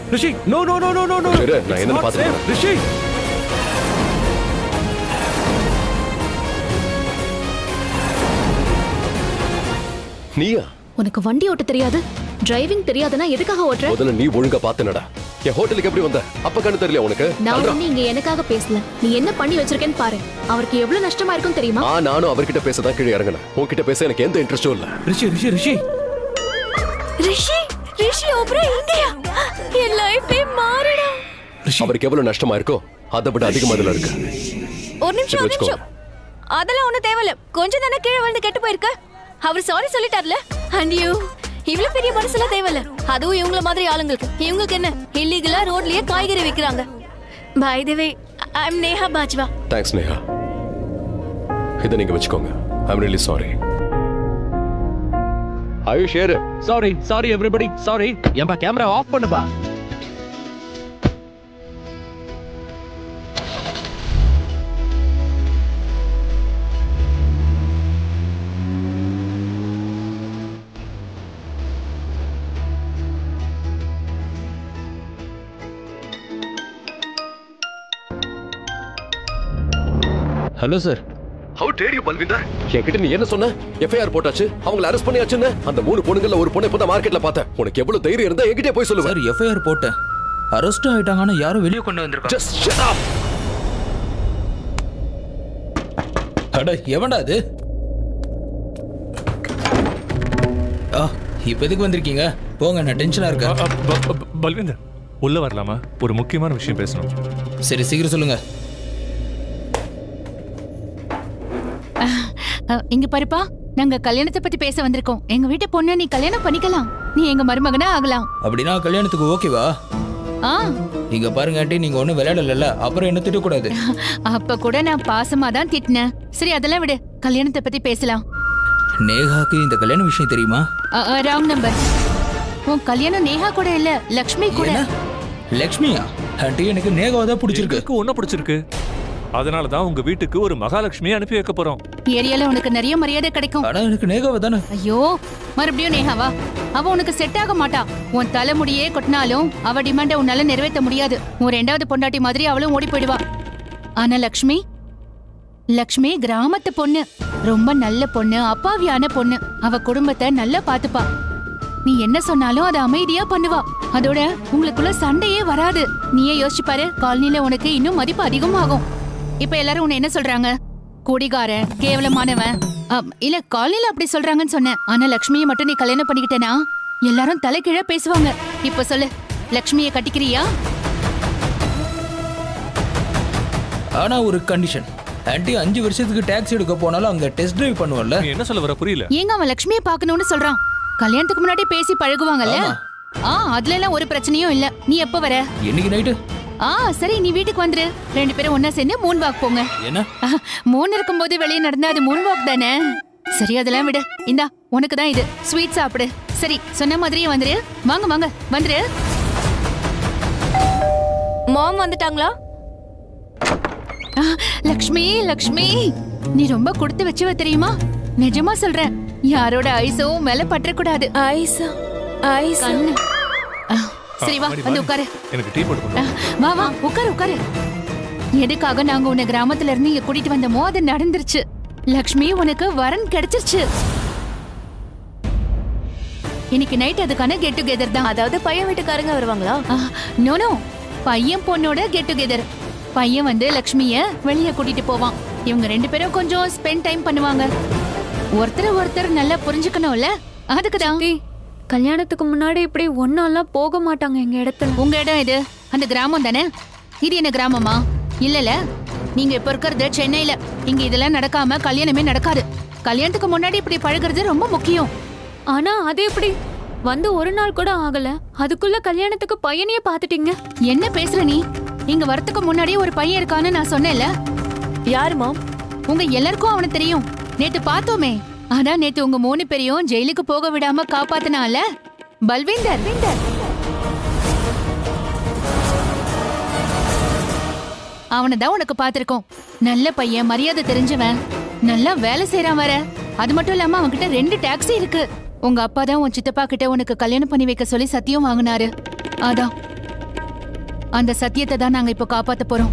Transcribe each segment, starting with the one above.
ரிஷி no no no no no no இரு, நான் என்னன்னு பார்த்துட்டு வரேன். ரிஷி நீயா உனக்கு வண்டி ஓட்ட தெரியாது டிரைவிங் தெரியாதுன்னா எதுக்காக ஓட்டுற முதல்ல நீ ஒழுங்கா பாத்துனடா என் ஹோட்டலுக்கு எப்படி வந்த அப்ப கண்ணு தெரியல உனக்கு நான் சொல்றா. ஒண்ணு இங்க எனக்காக பேசல நீ என்ன பண்ணி வச்சிருக்கேன்னு பாரு அவருக்கு எவ்வளவு நஷ்டமா இருக்கும் தெரியுமா ஆ நானும் அவர்கிட்ட பேசதான் கீழே இறங்கினேன் உன்கிட்ட பேச எனக்கு எந்த இன்ட்ரெஸ்டும் இல்ல ரிஷி ரிஷி ரிஷி ரிஷி ரிஷி ஓப்ரா இங்கயா என் லைஃபே மாறிடும் அவருக்கு எவ்வளவு நஷ்டமா இருக்கோ அதை விட அதிகமா அதுல இருக்கு ஒரு நிமிஷம் ஒரு வச்சுக்கோ. நிமிஷம் அதெல்லாம் ஒண்ணும் தேவையில்ல கொஞ்சம் தானே கீழே விழுந்து கெட்டு போயிருக்க அவர் சாரி சொல்லிட்டார்ல அண்ட் யூ இவ்வளவு பெரிய மனசுலாம் தேவையில்ல அதுவும் இவங்கள மாதிரி ஆளுங்களுக்கு இவங்களுக்கு என்ன இல்லீகலா ரோட்லயே காய்கறி விக்கிறாங்க by the way I am Neha Bajwa thanks Neha இதை நீங்க வச்சுக்கோங்க ஐம் ரியலி சாரி ஆயுஷ் ஏறு சாரி சாரி எவ்ரிபடி சாரி ஏன்பா கேமரா ஆஃப் பண்ணுப்பா hello sir how dare you Balwinder என்கிட்ட நீ என்ன சொன்ன எஃப்ஐஆர் போட்டாச்சு அவங்கள அரெஸ்ட் பண்ணியாச்சுன்னு அந்த மூணு பொண்ணுங்கள்ல ஒரு பொண்ணை இப்பதான் மார்க்கெட்ல பார்த்தேன் உனக்கு எவ்வளவு தைரியம் இருந்தா என்கிட்டே போய் சொல்லுவேன் சார் எஃப்ஐஆர் போட்டேன் அரெஸ்ட் ஆயிட்டாங்கன்னா யாரும் வெளியே கொண்டு வந்திருக்காங்க ஜஸ்ட் ஷட் அப் அட எவன்டா அது ஆ இப்போ எதுக்கு வந்திருக்கீங்க போங்க நான் டென்ஷனா இருக்கேன் பல்விந்தர் உள்ள வரலாமா ஒரு முக்கியமான விஷயம் பேசணும் சரி சீக்கிரம் சொல்லுங்க அஹ், இங்க பாருப்பா நாங்க கல்யாணத்தை பத்தி பேச வந்திருக்கோம் எங்க வீட்டு பொண்ணு நீ கல்யாணம் பண்ணிக்கலாம் நீ எங்க மருமகனா ஆகலாம் அப்படின்னா கல்யாணத்துக்கு ஓகேவா ஆ இங்க பாருங்க ஆண்டி நீங்க ஒன்றும் விளையாடல அப்புறம் என்ன திட்டக்கூடாது அப்ப கூட நான் பாசமா தான் திட்டினேன் சரி அதெல்லாம் விடு கல்யாணத்தை பத்தி பேசலாம் நேகாக்கு இந்த கல்யாண விஷயம் தெரியுமா ராங் நம்பர் உன் கல்யாணம் நேஹா கூட இல்ல லக்ஷ்மி கூட என்ன லக்ஷ்மியா ஆண்டி எனக்கு நேகாவை தான் பிடிச்சிருக்கு எனக்கு ஒன்னும் பிடிச்சிருக்கு அதனால தான் உங்க வீட்டுக்கு ஒரு மகாலட்சுமியை அனுப்பி வைக்க போறோம் ஏரியால உனக்கு நிறைய மரியாதை கிடைக்கும் ஆனா எனக்கு நேகாவை தானே ஐயோ மறுபடியும் நேஹாவா அவ உனக்கு செட் ஆக மாட்டா உன் தலைமுடியே கொட்டினாலும் அவ டிமாண்ட உன்னால நிறைவேற்ற முடியாது உன் ரெண்டாவது பொண்டாட்டி மாதிரி அவளும் ஓடி போயிடுவா ஆனா லக்ஷ்மி லக்ஷ்மி கிராமத்து பொண்ணு ரொம்ப நல்ல பொண்ணு அப்பாவியான பொண்ணு அவ குடும்பத்தை நல்லா பாத்துப்பா நீ என்ன சொன்னாலும் அதை அமைதியா பண்ணுவா அதோட உங்களுக்குள்ள சண்டையே வராது நீயே யோசிச்சு பாரு காலனில உனக்கு இன்னும் மதிப்பு அதிகமாகும் இப்ப எல்லாரும் உன்னை என்ன சொல்றாங்க குடிகாரன் கேவலமானவன் அம், இல்ல காலனில அப்படி சொல்றாங்கன்னு சொன்னேன் ஆனா லக்ஷ்மியை மட்டும் நீ கல்யாணம் பண்ணிக்கிட்டேனா எல்லாரும் தலைகீழ பேசுவாங்க இப்ப சொல்லு லக்ஷ்மியை கட்டிக்கிறியா ஆனா ஒரு கண்டிஷன் ஆண்டி அஞ்சு வருஷத்துக்கு டாக்ஸி எடுக்க போனாலும் அங்க டெஸ்ட் டிரைவ் பண்ணுவோம்ல நீ என்ன சொல்ல வர புரியல ஏங்க அவன் லக்ஷ்மியை பார்க்கணும்னு சொல்றான் கல்யாணத்துக்கு முன்னாடி பேசி பழகுவாங்கல்ல ஆமா. ஆ அதுல எல்லாம் ஒரு பிரச்சனையும் இல்ல நீ எப்ப வர இன்னைக்கு நைட்டு ஆ சரி நீ வீட்டுக்கு வந்துரு ரெண்டு பேரும் ஒண்ணா சேர்ந்து மூன் வாக் போங்க என்ன ஆஹ், மூணு இருக்கும்போது வெளியே நடந்தா அது மூன் வாக் தானே சரி அதெல்லாம் விடு இந்தா உனக்கு தான் இது ஸ்வீட் சாப்பிடு சரி சொன்ன மாதிரியே வந்துரு வாங்க வாங்க வந்துரு மாம் வந்துட்டாங்களா ஆஹ், லக்ஷ்மி லக்ஷ்மி நீ ரொம்ப கொடுத்து வச்சுவ தெரியுமா நிஜமா சொல்றேன் யாரோட ஐஸும் மேல பற்றக்கூடாது ஐசா ஐசா கண்ணு ஆஹ், சரி வா வாடி, வந்து வாடி. உட்காரு எனக்கு டீ போட்டு கொண்டு வா. ஆஹ், வா வா உட்காரு உட்காரு எதுக்காக நாங்க உன்னை கிராமத்துல இருந்து இங்க கூட்டிட்டு வந்தோமோ அது நடந்துருச்சு லக்ஷ்மி உனக்கு வரன் கிடைச்சிருச்சு இன்னைக்கு நைட் அதுக்கான கெட் டுகெதர் தான் அதாவது பையன் வீட்டுக்காரங்க வருவாங்களா நோ நோ பையன் பொண்ணோட கெட் டுகெதர் பையன் வந்து லக்ஷ்மிய வெளிய கூட்டிட்டு போவான் இவங்க ரெண்டு பேரும் கொஞ்சம் ஸ்பெண்ட் டைம் பண்ணுவாங்க ஒருத்தர் ஒருத்தர் நல்லா புரிஞ்சுக்கணும்ல அதுக்குதான் சித்தி, கல்யாணத்துக்கு முன்னாடி இப்படி ஒன்னாலாம் போக மாட்டாங்க எங்க இடத்துல உங்க இடம் இது அந்த கிராமம் தானே இது என்ன கிராமமா இல்லல நீங்க இப்ப இருக்கிறது சென்னையில இங்க இதெல்லாம் நடக்காம கல்யாணமே நடக்காது கல்யாணத்துக்கு முன்னாடி இப்படி பழகுறது ரொம்ப முக்கியம் ஆனா அது எப்படி வந்து ஒரு நாள் கூட ஆகல அதுக்குள்ள கல்யாணத்துக்கு பையனையே பாத்துட்டீங்க என்ன பேசுற நீ இங்க வரத்துக்கு முன்னாடி ஒரு பையன் இருக்கான்னு நான் சொன்னேன்ல யாரு மாம் உங்க எல்லாருக்கும் அவனை தெரியும் நேத்து பார்த்தோமே ஆனா நேத்து உங்க மூணு பேரையும் ஜெயிலுக்கு போக விடாம காப்பாத்தினால பல்வேந்தர் அவனை தான் உனக்கு பார்த்திருக்கோம் நல்ல பையன் மரியாதை தெரிஞ்சவன் நல்லா வேலை செய்யறான் வர அது மட்டும் இல்லாம அவன்கிட்ட ரெண்டு டாக்ஸி இருக்கு உங்க அப்பா தான் உன் சித்தப்பா கிட்ட உனக்கு கல்யாணம் பண்ணி வைக்க சொல்லி சத்தியம் வாங்கினாரு அதான் அந்த சத்தியத்தை தான் நாங்க இப்போ காப்பாத்த போறோம்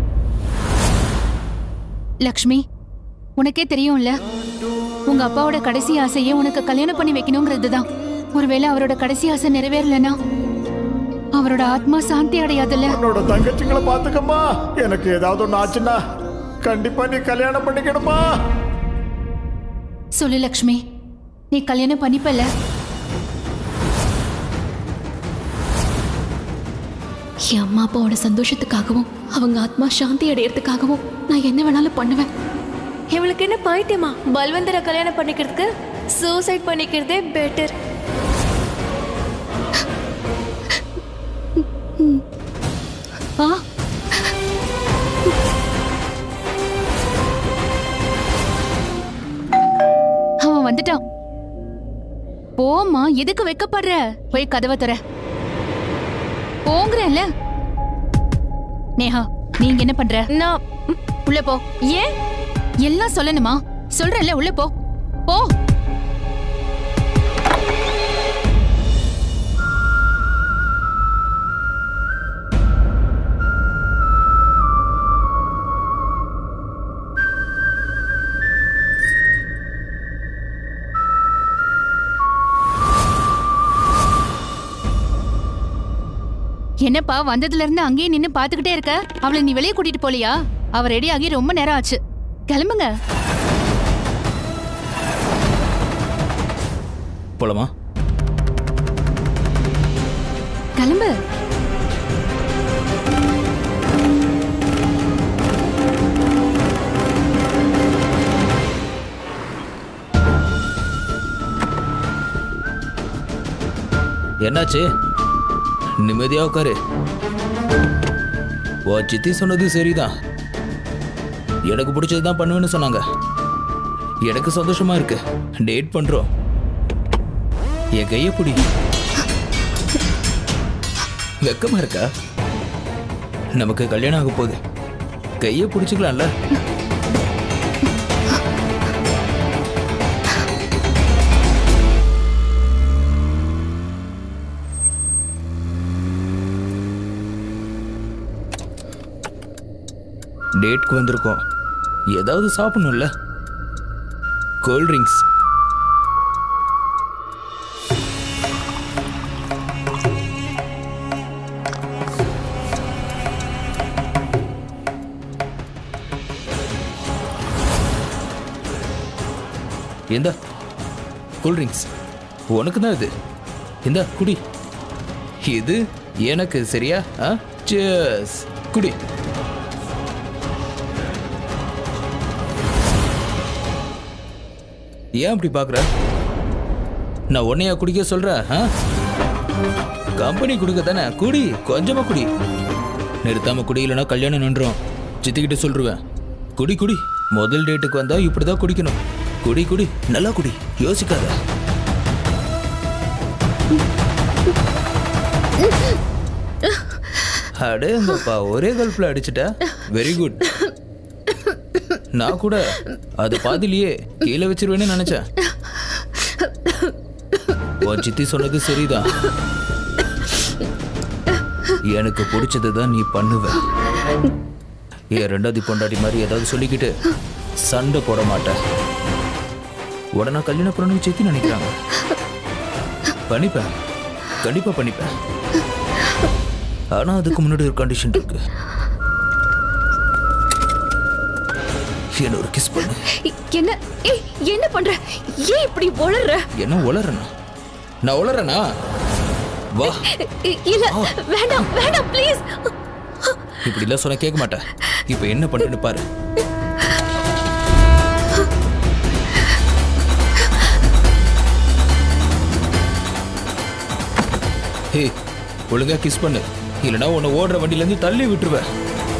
லக்ஷ்மி உனக்கே தெரியும்ல உங்க அப்பாவோட கடைசி ஆசையே உனக்கு கல்யாணம் பண்ணி வைக்கணுங்கிறது தான் ஒருவேளை அவரோட கடைசி ஆசை நிறைவேறலனா அவரோட ஆத்மா சாந்தி அடையாதுல்ல உன்னோட தங்கச்சிங்களை பாத்துக்கம்மா எனக்கு ஏதாவது ஒண்ணு ஆச்சுன்னா கண்டிப்பா நீ கல்யாணம் பண்ணிக்கணுமா சொல்லு லக்ஷ்மி நீ கல்யாணம் பண்ணிப்பல என் அம்மா அப்பாவோட சந்தோஷத்துக்காகவும் அவங்க ஆத்மா சாந்தி அடையறதுக்காகவும் நான் என்ன வேணாலும் பண்ணுவேன் இவளுக்கு என்ன பைத்தியமா பல்வந்தரை கல்யாணம் பண்ணிக்கிறதுக்கு சூசைட் பண்ணிக்கிறதே பெட்டர் ஆ அவன் வந்துட்டான் போம்மா எதுக்கு வெக்கப்படுற போய் கதவை தர போங்கறேன்ல நேஹா நீங்க என்ன பண்ற நான் ம், உள்ள போ ஏன் எல்லாம் சொல்லணுமா சொல்றேன்ல உள்ள போ போ என்னப்பா வந்ததுல இருந்து அங்கேயே நின்னு பாத்துக்கிட்டே இருக்க அவளை நீ வெளியே கூட்டிட்டு போலியா அவ ரெடி ஆகி ரொம்ப நேரம் ஆச்சு கிளம்புங்க போலாமா கிளம்பு என்னாச்சு நிம்மதியா உட்காரு ஓ சித்தி சொன்னது சரிதான் எனக்கு பிடிச்சது தான் பண்ணுவேன்னு சொன்னாங்க எனக்கு சந்தோஷமா இருக்கு டேட் பண்றோம் என் கைய பிடி வெக்கமா இருக்கா நமக்கு கல்யாணம் ஆக போகுது கைய பிடிச்சுக்கலாம்ல டேட்க்கு வந்திருக்கோம் ஏதாவது சாப்பிடணும்ல கோல்ட் ட்ரிங்க்ஸ் எந்த கூல் ட்ரிங்க்ஸ் உனக்கு தான் இது இந்த குடி இது எனக்கு சரியா ஆ Cheers. குடி ஏன் அப்படி பார்க்குற நான் உன்னையா குடிக்க சொல்றேன் ஆ? கம்பெனி குடுக்க தானே குடி கொஞ்சமா குடி நிறுத்தாம குடிக்கலனா கல்யாணம் நின்றோம் சித்திக்கிட்ட சொல்லுவேன் குடி குடி முதல் டேட்டுக்கு வந்தா இப்படிதான் குடிக்கணும் குடி குடி நல்லா குடி யோசிக்காத அடேங்கப்பா ஒரே கல்ப்ல அடிச்சிட்ட வெரி குட் நான் கூட அது பாதிலேயே கீழே வச்சிருவேன்னு நினைச்சேன் உன் சித்தி சொன்னது சரிதான் எனக்கு பிடிச்சது தான் நீ பண்ணுவ என் ரெண்டாவது பொண்டாட்டி மாதிரி ஏதாவது சொல்லிக்கிட்டு சண்டை போட மாட்டேன் உடனே கல்யாணம் பண்ணணும் சித்தி நினைக்கிறாங்க பண்ணிப்பேன் கண்டிப்பா பண்ணிப்பேன் ஆனா அதுக்கு முன்னாடி ஒரு கண்டிஷன் இருக்கு என்ன ஒரு கிஸ் பண்ணு என்ன ஏய் என்ன பண்ற ஏன் இப்படி உளற என்ன உளறனா நான் உளறனா வா இ- இல்ல வேண்டாம் வேண்டாம் ப்ளீஸ் இப்படி எல்லாம் சொன்ன கேட்க மாட்டேன் இப்ப என்ன பண்றேன்னு பாரு ஹே ஒழுங்கா கிஸ் பண்ணு இல்லைன்னா உன்னை ஓடுற வண்டியில இருந்து தள்ளி விட்டுருவேன்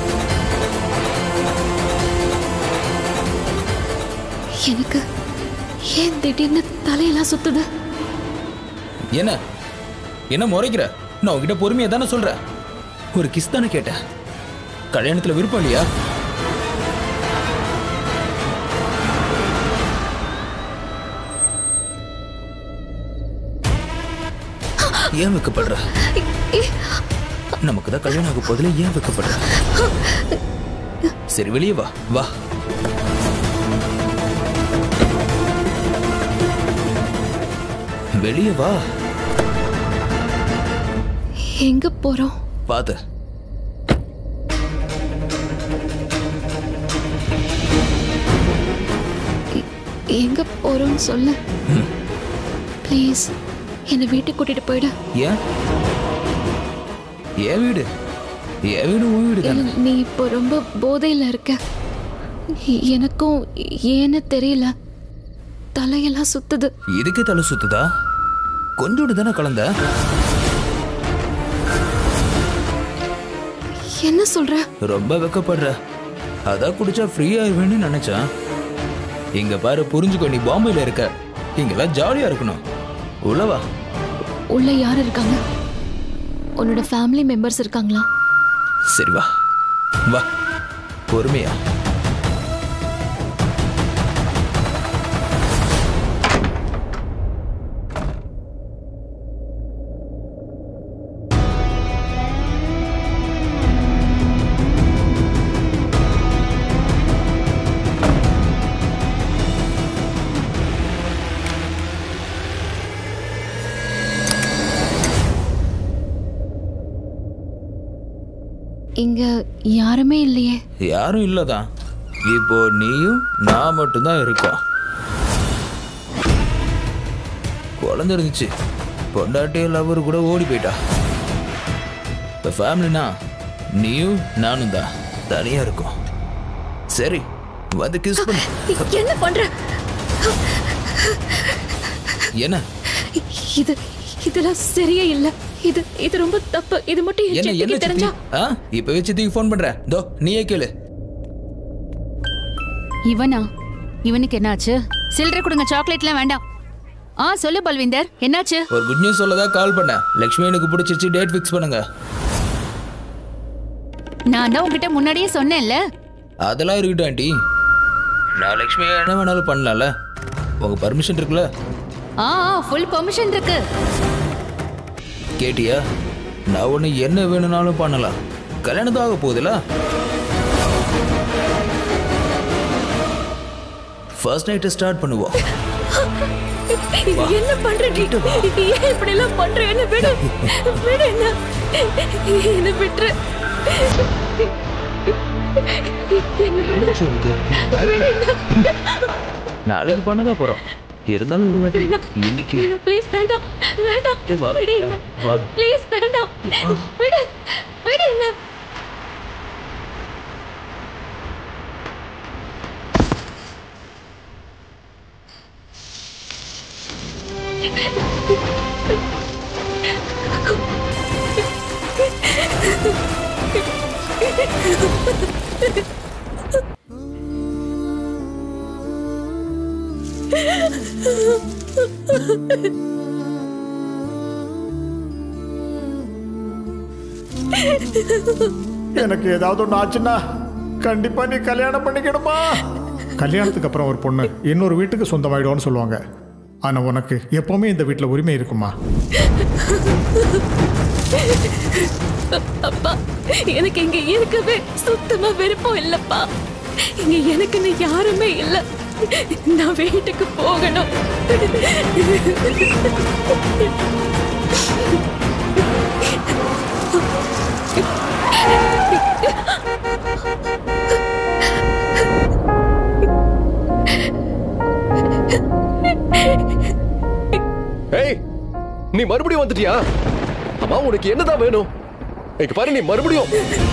எனக்கு ஏன் திடீர்னு தலையெல்லாம் சுத்துது என்ன என்ன முறைக்கிற நான் உன்கிட்ட பொறுமையா தானே சொல்றேன் ஒரு கிஸ் தானே கேட்டேன் கல்யாணத்துல விருப்பம் இல்லையா ஏன் வைக்கப்படுற நமக்கு தான் கல்யாணம் ஆக போதில் ஏன் வைக்கப்படுற சரி வெளியே வா வா வெளியே வா எங்க போறோம் பாத்து எ- எங்க போறோம்னு சொல்லு ப்ளீஸ் என்னை வீட்டுக்கு கூட்டிட்டு போயிடு ஏன் என் வீடு என் வீடு உன் வீடு தானே இல்ல, நீ இப்போ ரொம்ப போதையில இருக்க எனக்கும் ஏன்னு தெரியல தலையெல்லாம் சுத்துது இதுக்கே தலை சுத்துதா கொஞ்சோண்டு தானே கலந்த என்ன சொல்ற ரொம்ப வெக்கப்படுற அதான் குடிச்சா ஃப்ரீ ஆயிருவேன்னு நினைச்சேன் இங்க பாரு புரிஞ்சுக்கோ நீ பாம்பேல இருக்க இங்கெல்லாம் ஜாலியா இருக்கணும் உள்ளவா உள்ள யார் இருக்காங்க உன்னோட ஃபேமிலி மெம்பர்ஸ் இருக்காங்களா சரி வா வா பொறுமையா இங்க யாருமே இல்லையே யாரும் இல்லதான் இப்போ நீயும் நான் மட்டும்தான் இருக்கோம் குழந்தை இருந்துச்சு பொண்டாட்டி லவர் கூட ஓடி போயிட்டா இப்போ ஃபேமிலினா நீயும் நானும் தான் தனியா இருக்கோம் சரி வந்து கிஸ் பண்ணு என்ன பண்ற என்ன இது இதெல்லாம் சரியே இல்ல இது இது ரொம்ப தப்பு இது மட்டும் என் என்ன என்ன சித்திக்கு சித்தி தெரிஞ்சா ஆ இப்பவே சித்திக்கு ஃபோன் பண்றேன் தோ நீயே கேளு இவனா இவனுக்கு என்னாச்சு சில்லறை கொடுங்க சாக்லேட்லாம் வேண்டாம் ஆ சொல்லு பல்விந்தர் என்னாச்சு ஒரு குட் நியூஸ் சொல்லதான் கால் பண்ணேன் லக்ஷ்மி எனக்கு பிடிச்சிருச்சு டேட் ஃபிக்ஸ் பண்ணுங்க நான் தான் உங்ககிட்ட முன்னாடியே சொன்னேன்ல அதெல்லாம் இருக்கட்டும் ஆண்டி நான் லக்ஷ்மி என்ன வேணாலும் பண்ணலாம்ல உங்க பர்மிஷன் இருக்குல்ல ஆ ஃபுல் பெர்மிஷன் இருக்கு கேட்டியா நான் ஒன்று என்ன வேணும்னாலும் பண்ணலாம் கல்யாணம் தான் ஆக போகுதுல ஃபர்ஸ்ட் நைட்டு ஸ்டார்ட் பண்ணுவோம் என்ன பண்ற நீ ஏன் இப்படி எல்லாம் பண்ற என்ன விடு விடு என்ன என்ன விட்டுரு நாளைக்கு பண்ணதான் போறோம் இருந்தாலும் ஒரு வாட்டி இன்னைக்கு ப்ளீஸ் வேண்டாம் வேண்டாம் வா. விடு வா. ப்ளீஸ் வேண்டாம் விடு விடு என்ன எனக்கு ஏதாவது ஒன்று ஆச்சுன்னா கண்டிப்பா நீ கல்யாணம் பண்ணிக்கணுமா கல்யாணத்துக்கு அப்புறம் ஒரு பொண்ணு இன்னொரு வீட்டுக்கு சொந்தமாயிடும்னு சொல்லுவாங்க ஆனா உனக்கு எப்பவுமே இந்த வீட்டில் உரிமை இருக்குமா அப்பா எனக்கு இங்க இருக்கவே சுத்தமா விருப்பம் இல்லப்பா இங்க எனக்குன்னு யாருமே இல்ல நான் வீட்டுக்கு போகணும் ஏய் நீ மறுபடியும் வந்துட்டியா அம்மா உனக்கு என்னதான் வேணும் இங்க பாரு நீ மறுபடியும்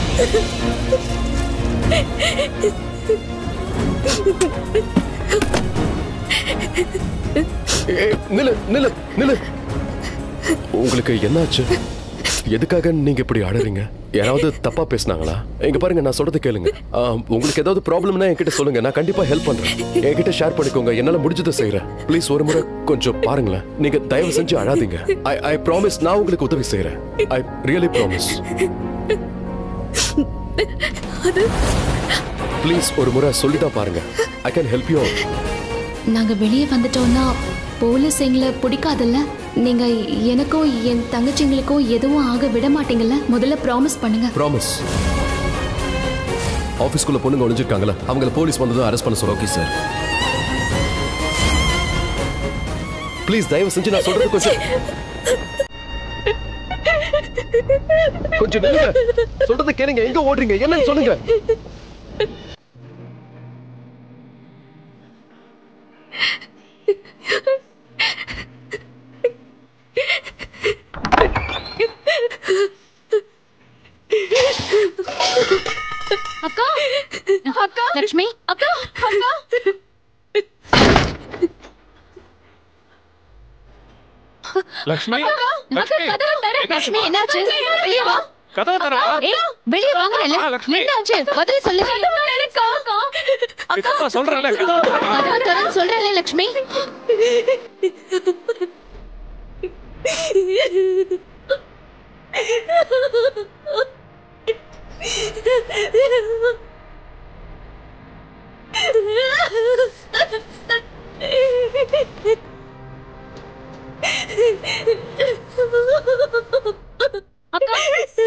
ஏய், நில்லு நில்லு நில்லு உங்களுக்கு என்னாச்சு எதுக்காக நீங்க இப்படி அழறீங்க யாராவது தப்பா பேசுனாங்களா இங்க பாருங்க நான் சொல்றது கேளுங்க ஆ, உங்களுக்கு ஏதாவது ப்ராப்ளம்னா என்கிட்ட சொல்லுங்க நான் கண்டிப்பா ஹெல்ப் பண்றேன் என்கிட்ட ஷேர் பண்ணிக்கோங்க என்னால முடிஞ்சதை செய்யறேன் ப்ளீஸ் ஒரு முறை கொஞ்சம் பாருங்களேன் நீங்க தயவு செஞ்சு அழாதீங்க ஐ ஐ ப்ராமிஸ் நான் உங்களுக்கு உதவி செய்யறேன் ஐ ரியலி ப்ராமிஸ் ப்ளீஸ் ஒரு முறை சொல்லிதான் பாருங்க ஐ கேன் ஹெல்ப் யூ நாங்க வெளியே வந்துட்டோம்னா போலீஸ் எங்களை பிடிக்காதுல்ல நீங்க எனக்கும் என் தங்கச்சிங்களுக்கும் எதுவும் ஆக விட மாட்டீங்கல்ல முதல்ல ப்ராமிஸ் பண்ணுங்க ப்ராமிஸ் ஆஃபீஸ்க்குள்ள பொண்ணுங்க ஒளிஞ்சிருக்காங்களா அவங்கள போலீஸ் வந்ததும் அரெஸ்ட் பண்ண சொல்ல ஓகே சார் ப்ளீஸ் தயவு செஞ்சு நான் சொல்றது கொஞ்சம் கொஞ்சம் நில்லுங்க சொல்றத கேளுங்க எங்க ஓடுறீங்க என்னன்னு சொல்லுங்க அக்கா அக்கா லட்சுமி அக்கா அக்கா லக்ஷ்மி அக்கா லக்ஷ்மி கதவை தர லட்சுமி என்னாச்சு வெளியே வா கதவை தர ஏய் வெளியே வாங்குறேன்ல ஆ, லட்சுமி. என்னாச்சு பதில் சொல்லு இதப்பா சொல்றேன்ல கதவை தரேன்னு சொல்றேன்ல லட்சுமி அக்கா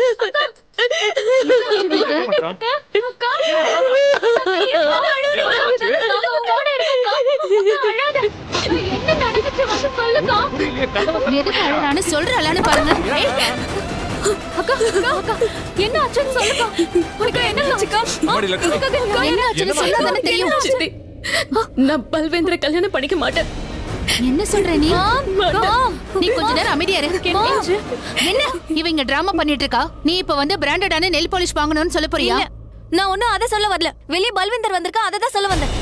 எதுக்கு அழறான்னு சொல்றாளான்னு பாருங்க ஏய், அக்கா அக்கா அக்கா என்ன ஆச்சுன்னு சொல்லுக்கா அக்கா என்ன ஆச்சுக்கா அம்மாடி லக்ஷ்மி. என்ன ஆச்சுன்னு சொன்னா தானே தெரியும் சித்தி, நான் பல்வேந்திர கல்யாணம் பண்ணிக்க மாட்டேன் என்ன சொல்ற நீ நீ கொஞ்ச நேரம் அமைதியா இரு என்ன இவங்க டிராமா பண்ணிட்டு இருக்கா நீ இப்ப வந்து பிராண்டடான நெல் பாலிஷ் வாங்கணும்னு சொல்ல போறியா இல்ல, நான் ஒன்னும் அதை சொல்ல வரல வெளியே பல்விந்தர் வந்திருக்கா அதை தான் சொல்ல வந்தேன்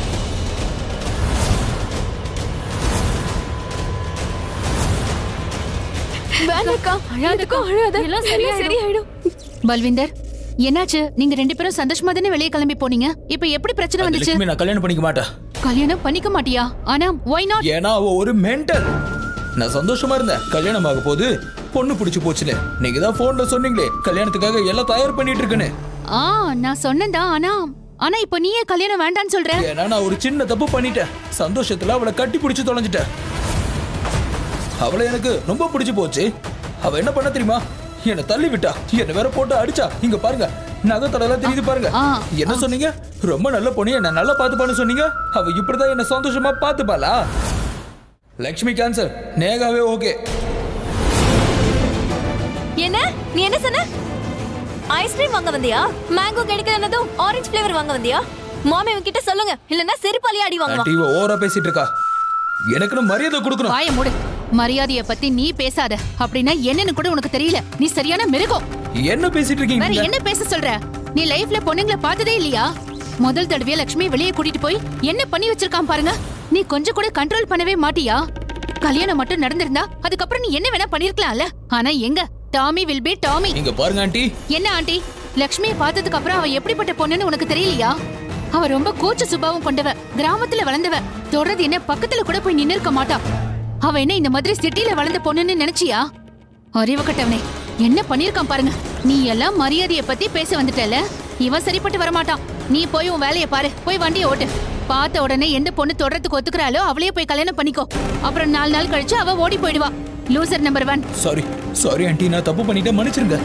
வேணாக்கா அழாதுக்கும் அழாத எல்லாம் சரியா சரியாயிடும் பல்விந்தர் என்னாச்சு நீங்க ரெண்டு பேரும் சந்தோஷமா தானே வெளியே கிளம்பி போனீங்க இப்ப எப்படி பிரச்சனை வந்துச்சு லட்சுமி நான் கல்யாணம் பண்ணிக்க மாட்டேன் கல்யாணம் பண்ணிக்க மாட்டியா ஆனா ஒய் நாட் ஏன்னா அவ ஒரு மென்டல் நான் சந்தோஷமா இருந்தேன் கல்யாணம் ஆக போது பொண்ணு பிடிச்சு போச்சுன்னு நீங்க தான் போன்ல சொன்னீங்களே கல்யாணத்துக்காக எல்லாம் தயார் பண்ணிட்டு இருக்கேன்னு ஆ நான் சொன்னேன்டா ஆனா ஆனா இப்ப நீயே கல்யாணம் வேண்டான்னு சொல்ற ஏன்னா நான் ஒரு சின்ன தப்பு பண்ணிட்டேன் சந்தோஷத்துல அவளை கட்டி பிடிச்சு தொலைஞ்சிட்டேன் அவளை எனக்கு ரொம்ப பிடிச்சு போச்சு அவ என்ன பண்ண தெரியுமா என்னை தள்ளி விட்டா என்ன வேற போட்டு அடிச்சா இங்க பாருங்க நகத்தடலாம் தெரியுது பாருங்க ஆ, என்ன சொன்னீங்க ரொம்ப நல்ல பொண்ணு என்ன நல்லா பார்த்துப்பான்னு சொன்னீங்க அவ இப்படிதான் என்ன சந்தோஷமா பார்த்துப்பாளா லக்ஷ்மி கேன்சர் நேகாவே ஓகே என்ன நீ என்ன சொன்ன ஐஸ்கிரீம் வாங்க வந்தியா மேங்கோ கிடைக்கலன்னதும் ஆரஞ்சு ஃப்ளேவர் வாங்க வந்தியா மாமி உன்கிட்ட சொல்லுங்க இல்லன்னா செருப்பாலியா அடி வாங்குவா ஆண்டி இவ ஓவரா பேசிட்டு இருக்கா எனக்குன்னு மரியாதை கொடுக்கணும் வாய மூடு மரியாதைய பத்தி நீ பேசாத அப்படின்னா என்னன்னு கூட உனக்கு தெரியல நீ சரியான மிருகம் என்ன பேசிட்டு இருக்கீங்க வேற நீங்க? என்ன பேச சொல்ற நீ லைஃப்ல பொண்ணுங்களை பார்த்ததே இல்லையா முதல் தடவையா லட்சுமி வெளியே கூட்டிட்டு போய் என்ன பண்ணி வச்சிருக்கான் பாருங்க நீ கொஞ்சம் கூட கண்ட்ரோல் பண்ணவே மாட்டியா கல்யாணம் மட்டும் நடந்திருந்தா அதுக்கப்புறம் நீ என்ன வேணா பண்ணிருக்கலாம்ல ஆனா எங்க டாமி வில் பி டாமி இங்க பாருங்க ஆண்டி என்ன ஆண்டி லக்ஷ்மியை பார்த்ததுக்கு அப்புறம் அவ எப்படிப்பட்ட பொண்ணுன்னு உனக்கு தெரியலையா அவ ரொம்ப கூச்ச சுபாவம் கொண்டவ கிராமத்துல வளர்ந்தவ தொடர்ந்து என்ன பக்கத்துல கூட போய் நின்னு இருக்க மாட்டா அவ என்ன இந்த மாதிரி சிட்டில வளர்ந்த பொண்ணுன்னு நினைச்சியா அறிவு கட்டவனே என்ன பண்ணிருக்கான் பாருங்க நீ எல்லாம் மரியாதைய பத்தி பேச வந்துட்டல இவன் சரிப்பட்டு வரமாட்டான் நீ போய் உன் வேலையை பாரு போய் வண்டியை ஓட்டு பார்த்த உடனே எந்த பொண்ணு தொடர்றதுக்கு ஒத்துக்கிறாளோ அவளையே போய் கல்யாணம் பண்ணிக்கோ அப்புறம் நாலு நாள் கழிச்சு அவ ஓடி போயிடுவா loser number one sorry sorry aunty நான் தப்பு பண்ணிட்டேன் மன்னிச்சிருங்க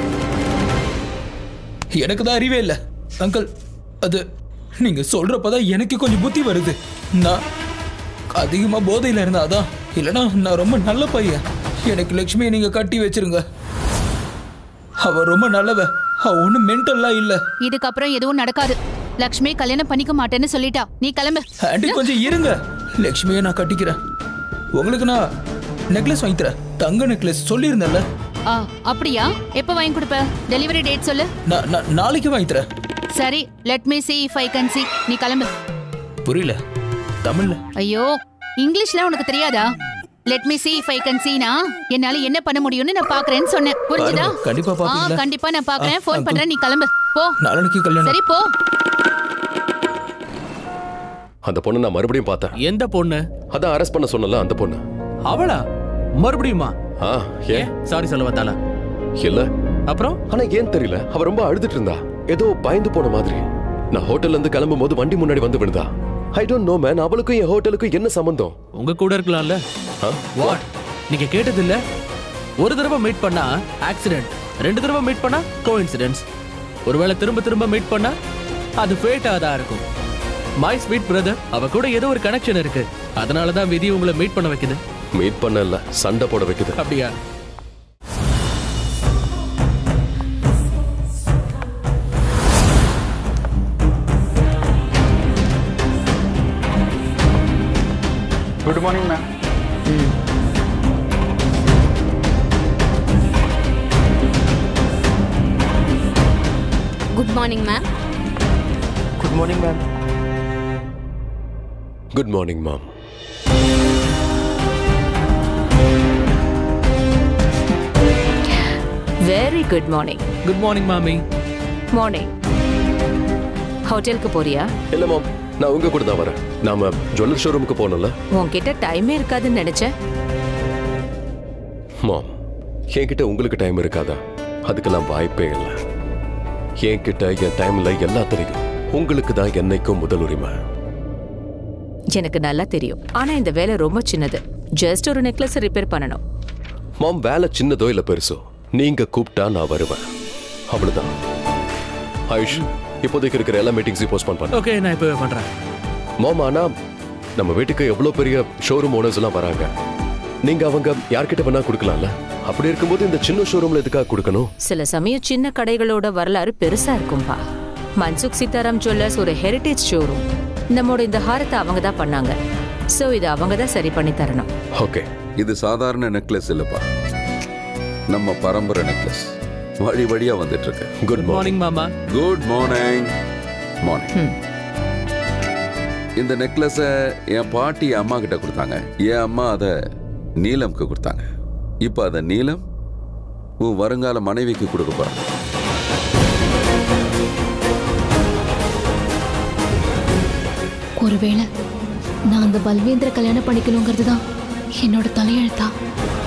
எனக்கு தான் அறிவே இல்ல அங்கிள் அது நீங்க சொல்றப்பதான் எனக்கு கொஞ்சம் புத்தி வருது நான் அதிகமா போதையில இருந்தா அதான் இல்லனா நான் ரொம்ப நல்ல பையன் எனக்கு லக்ஷ்மியை நீங்க கட்டி வச்சிருங்க அவ ரொம்ப நல்லவ அவ ஒண்ணும் மென்டல்லாம் இல்ல இதுக்கப்புறம் எதுவும் நடக்காது லக்ஷ்மி கல்யாணம் பண்ணிக்க மாட்டேன்னு சொல்லிட்டா நீ கிளம்பு ஆண்டி கொஞ்சம் இருங்க லக்ஷ்மியை நான் கட்டிக்கிறேன் உங்களுக்கு நான் நெக்லஸ் வாங்கி தரேன் தங்க நெக்லஸ் சொல்லியிருந்தேன்ல ஆ அப்படியா எப்ப வாங்கி கொடுப்ப டெலிவரி டேட் சொல்லு நான் நான் நாளைக்கு வாங்கி தரேன் சரி let me see if I can see நீ கிளம்பு புரியல தமிழ்ல ஐயோ இங்கிலீஷ்ல உனக்கு தெரியாதா let me see if I can see னா என்னால என்ன பண்ண முடியும்னு நான் பாக்குறேன்னு சொன்னேன் புரிஞ்சுதா பாருங்க, கண்டிப்பா ஆ பாப்பீங்களா? கண்டிப்பா நான் பாக்குறேன் ஆ, ஃபோன் ஆ, பண்றேன் நீ கிளம்பு போ நாளைக்கு கல்யாணம் சரி போ அந்த பொண்ணை நான் மறுபடியும் பார்த்தேன் எந்த பொண்ணு அதான் அரெஸ்ட் பண்ண சொன்னல அந்த பொண்ணு அவளா மறுபடியுமா ஆ ஏன் சாரி சொல்ல வந்தாளா இல்ல அப்புறம் ஆனா ஏன் தெரியல அவ ரொம்ப அழுதுட்டு இருந்தா ஏதோ பயந்து போன மாதிரி நான் ஹோட்டல்ல இருந்து கிளம்பும் போது வண்டி முன்னாடி வந்து விழுந்தா ஐ டோன்ட் நோ மேன் அவளுக்கும் என் ஹோட்டலுக்கும் என்ன சம்பந்தம் உங்க கூட இருக்கலாம்ல ஆ? வாட் நீங்க கேட்டது இல்ல ஒரு தடவை மீட் பண்ணா ஆக்சிடென்ட் ரெண்டு தடவை மீட் பண்ணா கோ இன்சிடென்ட்ஸ் ஒருவேளை திரும்ப திரும்ப மீட் பண்ணா அது ஃபேட்டா தான் இருக்கும் மை ஸ்வீட் பிரதர் அவ கூட ஏதோ ஒரு கனெக்ஷன் இருக்கு அதனால தான் விதி உங்களை மீட் பண்ண வைக்குது மீட் பண்ண இல்ல சண்டை போட வைக்குது அப்படியா good morning ma'am good morning ma'am good morning ma'am good morning mom very good morning good morning மாமி மார்னிங் ஹோட்டலுக்கு போறியா இல்ல மாம் நான் உங்க கூட தான் வரேன் நாம ஜுவல்லர் ஷோரூமுக்கு போனோம்ல உன்கிட்ட டைமே இருக்காதுன்னு நினைச்சேன் மாம் என்கிட்ட உங்களுக்கு டைம் இருக்காதா அதுக்கெல்லாம் வாய்ப்பே இல்லை என்கிட்ட என் டைம்ல எல்லாத்துலையும் உங்களுக்கு தான் என்னைக்கும் முதல் உரிமை எனக்கு நல்லா தெரியும் ஆனா இந்த வேலை ரொம்ப சின்னது ஜஸ்ட் ஒரு நெக்லஸ் ரிப்பேர் பண்ணணும் மாம் வேலை சின்னதோ இல்ல பெருசோ நீங்க கூப்பிட்டா நான் வருவேன் அவ்வளவுதான் ஆயுஷ் இப்போதைக்கு இருக்கிற எல்லா மீட்டிங்ஸையும் போஸ்ட்போன் பண்ண ஓகே நான் இப்போ பண்றேன் மாம் ஆனா நம்ம வீட்டுக்கு எவ்வளவு பெரிய ஷோரூம் ஓனர்ஸ் எல்லாம் வராங்க நீங்க அவங்க யார்கிட்ட வேணா கொடுக்கலாம்ல அப்படி இருக்கும்போது இந்த சின்ன ஷோரூம்ல எதுக்காக கொடுக்கணும் சில சமயம் சின்ன கடைகளோட வரலாறு பெருசா இருக்கும்பா மன்சுக் சீதாராம் ஜுவல்லர்ஸ் ஒரு ஹெரிட்டேஜ் ஷோரூம் நம்மோட இந்த ஹாரத்தை அவங்க தான் பண்ணாங்க சோ இது அவங்க தான் சரி பண்ணி தரணும் ஓகே இது சாதாரண நெக்லஸ் இல்லப்பா நம்ம பரம்பரை நெக்லஸ் வழி வழியா வந்துட்டு இருக்கு குட் மார்னிங் மாமா குட் மார்னிங் மார்னிங் ம். இந்த நெக்லஸ என் பாட்டி அம்மா கிட்ட கொடுத்தாங்க என் அம்மா அதை நீலம்க்கு கொடுத்தாங்க இப்போ அதை நீலம் உன் வருங்கால மனைவிக்கு கொடுக்க போறாங்க ஒருவேளை நான் அந்த பல்வேந்திர கல்யாணம் பண்ணிக்கணுங்கிறது தான் என்னோட தலையெழுத்தா